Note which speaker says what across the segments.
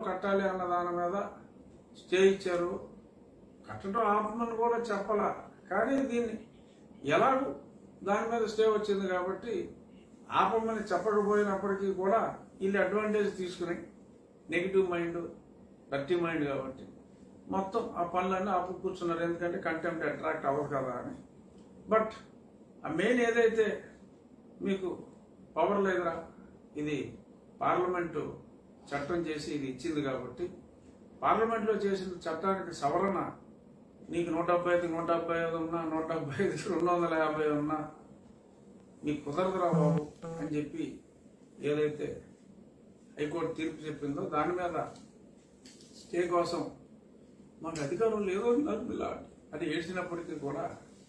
Speaker 1: కట్టాలి అన్న దాని మీద స్టే ఇచ్చారు కట్టడం ఆపమని కూడా చెప్పాల కానీ దీన్ని ఎలాగూ దాని మీద స్టే వచ్చింది కాబట్టి ఆపమని చెప్పకపోయినప్పటికీ కూడా వీళ్ళు అడ్వాంటేజ్ తీసుకుని నెగిటివ్ మైండ్ డర్టీ మైండ్ కాబట్టి మొత్తం ఆ పనులన్నీ ఆపు కూర్చున్నారు ఎందుకంటే కంటెంట్ అట్రాక్ట్ అవ్వదు కదా అని బట్ ఆ మెయిన్ ఏదైతే మీకు పవర్ లేదురా ఇది పార్లమెంటు చట్టం చేసి ఇది ఇచ్చింది కాబట్టి పార్లమెంట్లో చేసిన చట్టానికి సవరణ నీకు నూట డెబ్బై ఐదు నూట డెబ్బై ఐదు ఉన్నా నూట డెబ్బై ఐదు రెండు వందల యాభై ఉన్నా నీకు కుదరదురా బాబు అని చెప్పి ఏదైతే హైకోర్టు తీర్పు చెప్పిందో దాని మీద స్టే కోసం మాకు అధికారం లేదో అన్నారు ఇలా అది ఏడ్చినప్పటికీ కూడా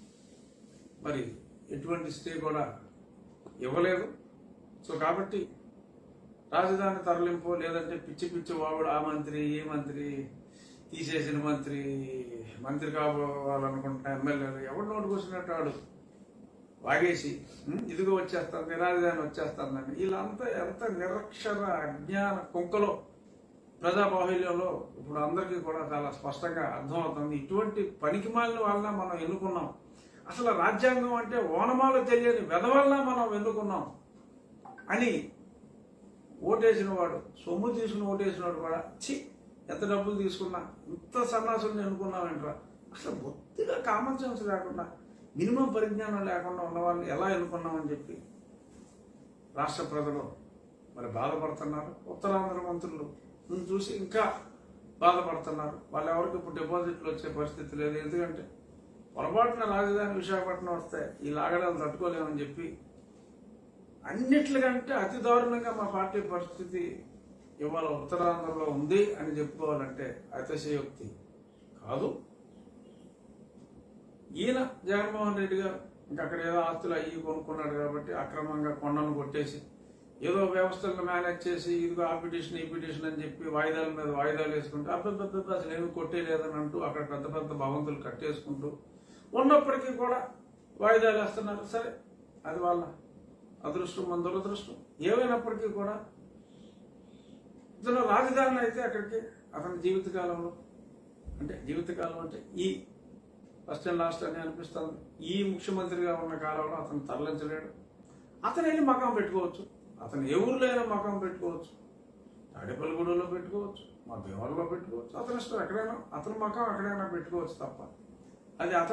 Speaker 1: మరి ఎటువంటి స్టే కూడా ఇవ్వలేదు సో కాబట్టి రాజధాని తరలింపు లేదంటే పిచ్చి పిచ్చి వాగుడు ఆ మంత్రి ఈ మంత్రి తీసేసిన మంత్రి మంత్రి కావాలనుకుంటున్న ఎమ్మెల్యేలు ఎవడు నోటుకు వచ్చినట్టు వాడు వాగేసి "ఉం, ఇదిగో వచ్చేస్తుంది రాజధాని వచ్చేస్తుందని వీళ్ళంతా ఎంత నిరక్షర అజ్ఞాన కుంకలో ప్రజా బాహుల్యంలో ఇప్పుడు అందరికీ కూడా చాలా స్పష్టంగా అర్థమవుతుంది ఇటువంటి పనికి మాలిన వాళ్ళ మనం ఎన్నుకున్నాం అసలు రాజ్యాంగం అంటే ఓనమాలు తెలియని వెధవల్ల మనం ఎన్నుకున్నాం అని ఓటేసిన వాడు సొమ్ము తీసుకుని ఓటేసిన వాడు కూడా చి ఎంత డబ్బులు తీసుకున్నా ఇంత సన్నాసుల్ని ఎన్నుకున్నామేంట్రా అసలు బొత్తిగా కామన్ సెన్స్ లేకుండా మినిమం పరిజ్ఞానం లేకుండా ఉన్న వాళ్ళని ఎలా ఎన్నుకున్నామని చెప్పి రాష్ట్ర ప్రజలు మరి బాధపడుతున్నారు ఉత్తరాంధ్ర మంత్రులు నువ్వు చూసి ఇంకా బాధపడుతున్నారు వాళ్ళు ఎవరికి ఇప్పుడు డిపాజిట్లు వచ్చే పరిస్థితి లేదు ఎందుకంటే పొరపాటున రాజధాని విశాఖపట్నం వస్తే ఈ లాగడాలు తట్టుకోలేమని చెప్పి అన్నిట్లకంటే అతి దారుణంగా మా పార్టీ పరిస్థితి ఇవాళ ఉత్తరాంధ్రలో ఉంది అని చెప్పుకోవాలంటే అతిశయోక్తి కాదు ఈయన జగన్మోహన్ రెడ్డి గారు ఇంకా అక్కడ ఏదో ఆస్తులు అయ్యి కొనుక్కున్నాడు కాబట్టి అక్రమంగా కొండను కొట్టేసి ఏదో వ్యవస్థలను మేనేజ్ చేసి ఇదిగో ఆ పిటిషన్ ఈ పిటిషన్ అని చెప్పి వాయిదాల మీద వాయిదాలు వేసుకుంటూ అబ్బే పెద్ద అసలు ఏమి కొట్టేయలేదని అంటూ అక్కడ పెద్ద పెద్ద భవంతులు కట్టేసుకుంటూ ఉన్నప్పటికీ కూడా వాయిదాలు వేస్తున్నారు సరే అది వాళ్ళ అదృష్టం మన దురదృష్టం ఏమైనప్పటికీ కూడా ఇతను రాజధాని అయితే అక్కడికి అతని జీవితకాలంలో అంటే జీవితకాలం అంటే ఈ ఫస్ట్ అండ్ లాస్ట్ అని అనిపిస్తుంది ఈ ముఖ్యమంత్రిగా ఉన్న కాలంలో అతను తరలించలేడు అతను వెళ్ళి మకాం పెట్టుకోవచ్చు అతను ఏ ఊర్లో అయినా మకాం పెట్టుకోవచ్చు తాడేపల్లిగూడలో పెట్టుకోవచ్చు మా భీమవరంలో పెట్టుకోవచ్చు అతని ఇష్టం ఎక్కడైనా అతని మకాం ఎక్కడైనా పెట్టుకోవచ్చు తప్ప అది అతని